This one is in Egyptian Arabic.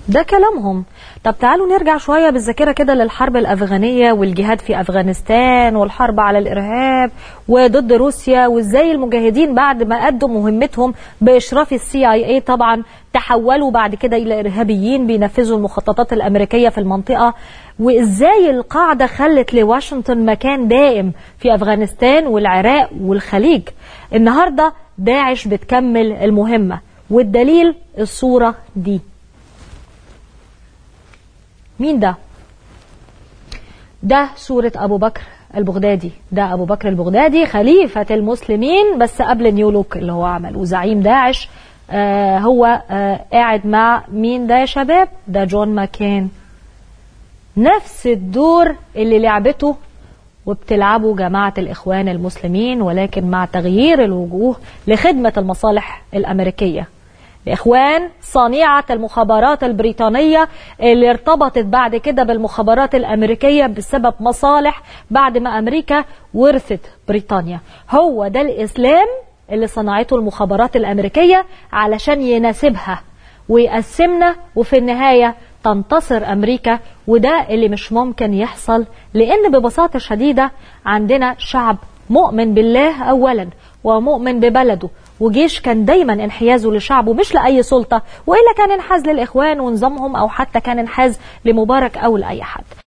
ده كلامهم طب تعالوا نرجع شوية بالذاكرة كده للحرب الأفغانية والجهاد في أفغانستان والحرب على الإرهاب وضد روسيا وإزاي المجاهدين بعد ما أدوا مهمتهم بإشراف السي اي اي طبعا تحولوا بعد كده إلى إرهابيين بينفذوا المخططات الأمريكية في المنطقة وإزاي القاعدة خلت لواشنطن مكان دائم في أفغانستان والعراق والخليج النهاردة داعش بتكمل المهمة والدليل الصورة دي مين ده؟ ده صورة أبو بكر البغدادي ده أبو بكر البغدادي خليفة المسلمين بس قبل نيولوك اللي هو عمل وزعيم داعش آه هو آه قاعد مع مين ده يا شباب؟ ده جون ماكين نفس الدور اللي لعبته وبتلعبه جماعة الإخوان المسلمين ولكن مع تغيير الوجوه لخدمة المصالح الأمريكية الإخوان صنيعة المخابرات البريطانية اللي ارتبطت بعد كده بالمخابرات الأمريكية بسبب مصالح بعد ما أمريكا ورثت بريطانيا هو ده الإسلام اللي صنعته المخابرات الأمريكية علشان يناسبها ويقسمنا وفي النهاية تنتصر أمريكا وده اللي مش ممكن يحصل لأن ببساطة شديدة عندنا شعب مؤمن بالله أولا ومؤمن ببلده وجيش كان دايما انحيازه لشعبه مش لأي سلطة وإلا كان انحاز للإخوان ونظامهم أو حتى كان انحاز لمبارك أو لأي حد